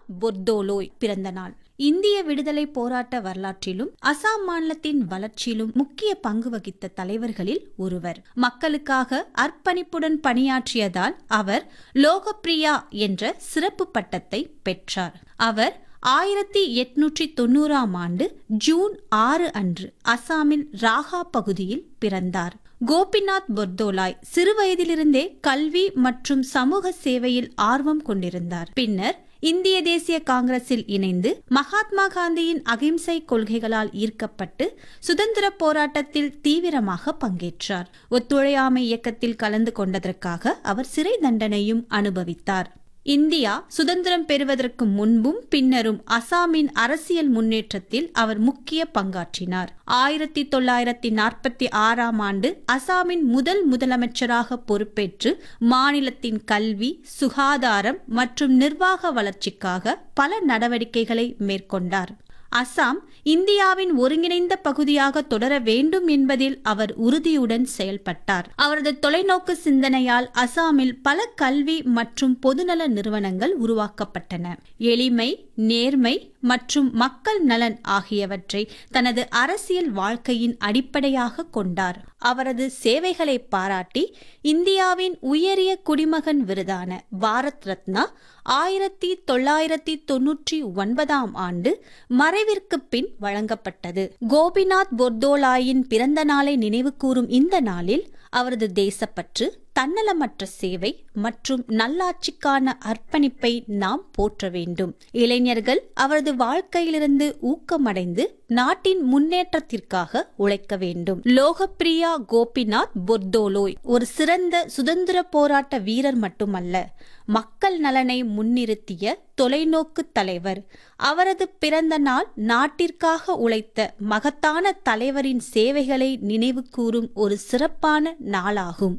கோபிநாத் பொர்தோலோய் பிறந்த நாள் இந்திய விடுதலை போராட்ட வரலாற்றிலும் அசாம் மாநிலத்தின் வளர்ச்சியிலும் முக்கிய பங்கு வகித்த தலைவர்களில் ஒருவர் மக்களுக்காக அர்ப்பணிப்புடன் பணியாற்றியதால் அவர் லோகப்பிரியா என்ற சிறப்பு பட்டத்தை பெற்றார் அவர் ஆயிரத்தி எட்நூற்றி தொண்ணூறாம் ஆண்டு ஜூன் ஆறு அன்று அசாமில் ராகா பகுதியில் பிறந்தார் கோபிநாத் பொர்தோலாய் சிறுவயதிலிருந்தே கல்வி மற்றும் சமூக சேவையில் ஆர்வம் கொண்டிருந்தார் பின்னர் இந்திய தேசிய காங்கிரஸில் இணைந்து மகாத்மா காந்தியின் அகிம்சை கொள்கைகளால் ஈர்க்கப்பட்டு சுதந்திர போராட்டத்தில் தீவிரமாக பங்கேற்றார் ஒத்துழையாமை இயக்கத்தில் கலந்து கொண்டதற்காக அவர் சிறை தண்டனையும் அனுபவித்தார் இந்தியா சுதந்திரம் பெறுவதற்கு முன்பும் பின்னரும் அசாமின் அரசியல் முன்னேற்றத்தில் அவர் முக்கிய பங்காற்றினார் ஆயிரத்தி தொள்ளாயிரத்தி நாற்பத்தி ஆறாம் ஆண்டு அசாமின் முதல் முதலமைச்சராக பொறுப்பேற்று மாநிலத்தின் கல்வி சுகாதாரம் மற்றும் நிர்வாக வளர்ச்சிக்காக பல நடவடிக்கைகளை மேற்கொண்டார் அசாம் இந்தியாவின் ஒருங்கிணைந்த பகுதியாக தொடர வேண்டும் என்பதில் அவர் உறுதியுடன் செயல்பட்டார் அவரது தொலைநோக்கு சிந்தனையால் அசாமில் பல கல்வி மற்றும் பொதுநல நிறுவனங்கள் உருவாக்கப்பட்டன எளிமை நேர்மை மற்றும் மக்கள் நலன் ஆகியவற்றை தனது அரசியல் வாழ்க்கையின் அடிப்படையாக கொண்டார் அவரது சேவைகளை பாராட்டி இந்தியாவின் உயரிய குடிமகன் விருதான பாரத் ரத்னா ஆயிரத்தி தொள்ளாயிரத்தி தொன்னூற்றி ஒன்பதாம் ஆண்டு மறைவிற்கு பின் வழங்கப்பட்டது கோபிநாத் பொர்தோலாயின் பிறந்த நாளை நினைவுகூரும் இந்த நாளில் அவரது தேசப்பற்று தன்னலமற்ற சேவை மற்றும் நல்லாட்சிக்கான அர்ப்பணிப்பை நாம் போற்ற வேண்டும் இளைஞர்கள் அவரது வாழ்க்கையிலிருந்து ஊக்கமடைந்து நாட்டின் முன்னேற்றத்திற்காக உழைக்க வேண்டும் லோகப்பிரியா கோபிநாத் பொர்தோலோய் ஒரு சிறந்த சுதந்திர போராட்ட வீரர் மட்டுமல்ல மக்கள் நலனை முன்னிறுத்திய தொலைநோக்கு தலைவர் அவரது பிறந்த நாள் நாட்டிற்காக உழைத்த மகத்தான தலைவரின் சேவைகளை நினைவு கூறும் ஒரு சிறப்பான நாளாகும்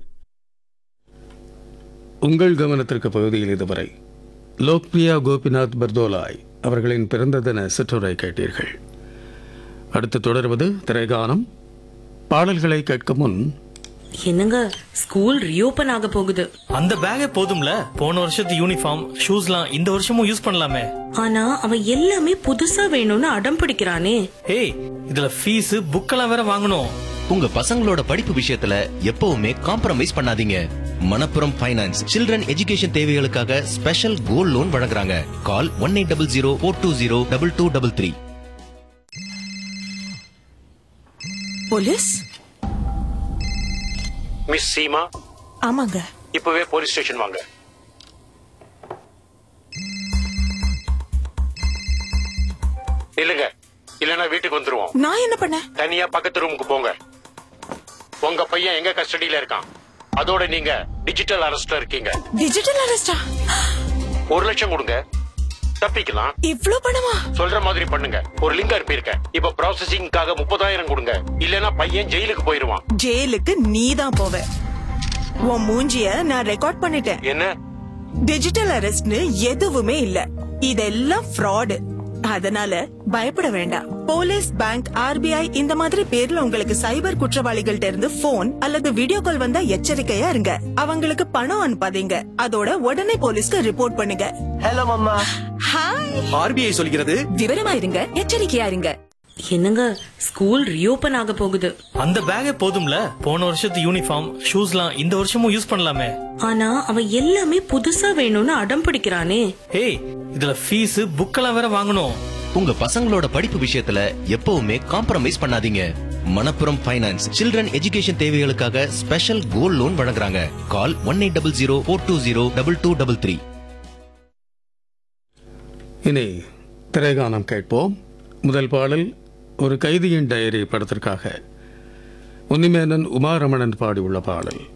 உங்கள் கவனத்திற்கு பகுதியில் இதுவரை லோக்பிரியா கோபிநாத் பர்தோலாய் அவர்களின் பிறந்த தின சிற்றுரை கேட்டீர்கள் அடுத்து தொடர்வது திரைகானம் பாடல்களை கேட்கும் முன் என்னங்க ஸ்கூல் ரீஓபன் ஆக போகுது அந்த பேக்கே போதும்ல போன வருஷத்து யூனிஃபார்ம் ஷூஸ்லாம் இந்த வருஷமும் யூஸ் பண்ணலாமே ஆனா அவன் எல்லாமே புதுசா வேணும்னு அடம் பிடிக்கிறானே ஏய் இதுல ஃபீஸ் புக்கெல்லாம் வேற வாங்கணும் உங்க பசங்களோட படிப்பு விஷயத்துல எப்பவுமே காம்ப்ரமைஸ் பண்ணாதீங்க மணப்புரம் ஃபைனான்ஸ் சில்ட்ரன் எஜுகேஷன் தேவைகளுக்காக ஸ்பெஷல் கோல்ட் லோன் வழங்குறாங்க call one eight double zero four two zero double two double three police miss Seema ஆமாங்க இப்பவே போலீஸ் ஸ்டேஷன் வாங்க இல்லங்க இல்லனா வீட்டுக்கு வந்துருவோம் நான் என்ன பண்ணேன் தனியா பக்கத்து ரூமுக்கு போங்க உங்க பையன் எங்க கஸ்டடியில இருக்கான் அதோட நீங்க டிஜிட்டல் அரெஸ்ட்ல இருக்கீங்க டிஜிட்டல் அரெஸ்டா ஒரு லட்சம் கொடுங்க தப்பிக்கலாம் இவ்ளோ பணமா சொல்ற மாதிரி பண்ணுங்க ஒரு லிங்க் அனுப்பியிருக்கேன் இப்ப ப்ராசஸிங்காக முப்பதாயிரம் கொடுங்க இல்லனா பையன் ஜெயிலுக்கு போயிருவான் ஜெயிலுக்கு நீ தான் போவ உன் மூஞ்சிய நான் ரெக்கார்ட் பண்ணிட்டேன் என்ன டிஜிட்டல் அரெஸ்ட்னு எதுவுமே இல்ல இதெல்லாம் ஃப்ராடு அதனால பயப்பட வேண்டாம் போலீஸ் பேங்க் ஆர்பிஐ இந்த மாதிரி பேர்ல உங்களுக்கு சைபர் குற்றவாளிகள்ட்ட இருந்து போன் அல்லது வீடியோ கால் வந்தா எச்சரிக்கையா இருங்க அவங்களுக்கு பணம் அனுப்பாதீங்க அதோட உடனே போலீஸ்க்கு ரிப்போர்ட் பண்ணுங்க ஹலோ மம்மா ஹாய் ஆர்பிஐ சொல்கிறது விவரமா இருங்க எச்சரிக்கையா இருங்க என்னங்க ஸ்கூல் ரீஓபன் ஆக போகுது அந்த பேக்கே போதும்ல போன வருஷத்து யூனிஃபார்ம் ஷூஸ்லாம் இந்த வருஷமும் யூஸ் பண்ணலாமே ஆனா அவன் எல்லாமே புதுசா வேணும்னு அடம் பிடிக்கிறானே ஏய் இதுல ஃபீஸ் புக்கெல்லாம் வேற வாங்கணும் உங்க பசங்களோட படிப்பு விஷயத்துல எப்பவுமே காம்ப்ரமைஸ் பண்ணாதீங்க மணப்புரம் ஃபைனான்ஸ் சில்ட்ரன் எஜுகேஷன் தேவைகளுக்காக ஸ்பெஷல் கோல்ட் லோன் வழங்குறாங்க call one eight double zero four two zero double two double three இனி திரைகானம் கேட்போம் முதல் பாடல் ஒரு கைதியின் டயரி படத்திற்காக உன்னிமேனன் உமாரமணன் பாடியுள்ள பாடல்